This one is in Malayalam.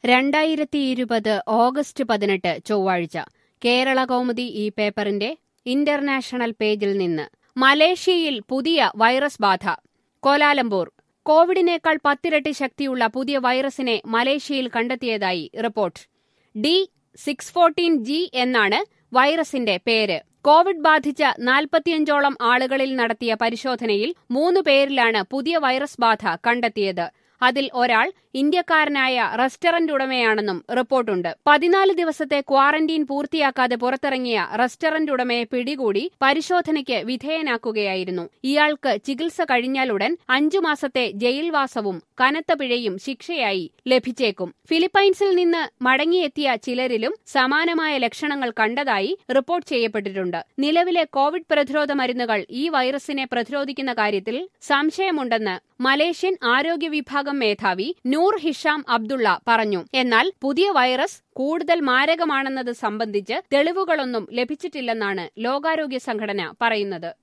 രണ്ടായിരത്തി ഇരുപത് ഓഗസ്റ്റ് പതിനെട്ട് ചൊവ്വാഴ്ച കേരള കൗമുദി ഈ പേപ്പറിന്റെ ഇന്റർനാഷണൽ പേജിൽ നിന്ന് മലേഷ്യയിൽ പുതിയ വൈറസ് ബാധ കോലാലംപൂർ കോവിഡിനേക്കാൾ പത്തിരട്ടി ശക്തിയുള്ള പുതിയ വൈറസിനെ മലേഷ്യയിൽ കണ്ടെത്തിയതായി report D six fourteen G എന്നാണ് വൈറസിന്റെ പേര് കോവിഡ് ബാധിച്ച നാൽപ്പത്തിയഞ്ചോളം ആളുകളിൽ നടത്തിയ പരിശോധനയിൽ മൂന്ന് പേരിലാണ് പുതിയ വൈറസ് ബാധ കണ്ടെത്തിയത് അതിൽ ഒരാൾ ഇന്ത്യക്കാരനായ റെസ്റ്റോറന്റ് ഉടമയാണെന്നും റിപ്പോർട്ടുണ്ട് പതിനാല് ദിവസത്തെ ക്വാറന്റീൻ പൂർത്തിയാക്കാതെ പുറത്തിറങ്ങിയ റെസ്റ്റോറന്റ് ഉടമയെ പിടികൂടി പരിശോധനയ്ക്ക് വിധേയനാക്കുകയായിരുന്നു ഇയാൾക്ക് ചികിത്സ കഴിഞ്ഞാലുടൻ അഞ്ചു മാസത്തെ ജയിൽവാസവും കനത്ത പിഴയും ശിക്ഷയായി ലഭിച്ചേക്കും ഫിലിപ്പൈൻസിൽ നിന്ന് മടങ്ങിയെത്തിയ ചിലരിലും സമാനമായ ലക്ഷണങ്ങൾ കണ്ടതായി റിപ്പോർട്ട് ചെയ്യപ്പെട്ടിട്ടുണ്ട് നിലവിലെ കോവിഡ് പ്രതിരോധ മരുന്നുകൾ ഈ വൈറസിനെ പ്രതിരോധിക്കുന്ന കാര്യത്തിൽ സംശയമുണ്ടെന്ന് മലേഷ്യൻ ആരോഗ്യ വിഭാഗം മേധാവി നൂർ ഹിഷാം അബ്ദുള്ള പറഞ്ഞു എന്നാൽ പുതിയ വൈറസ് കൂടുതൽ മാരകമാണെന്നത് സംബന്ധിച്ച് തെളിവുകളൊന്നും ലഭിച്ചിട്ടില്ലെന്നാണ് ലോകാരോഗ്യ സംഘടന പറയുന്നത്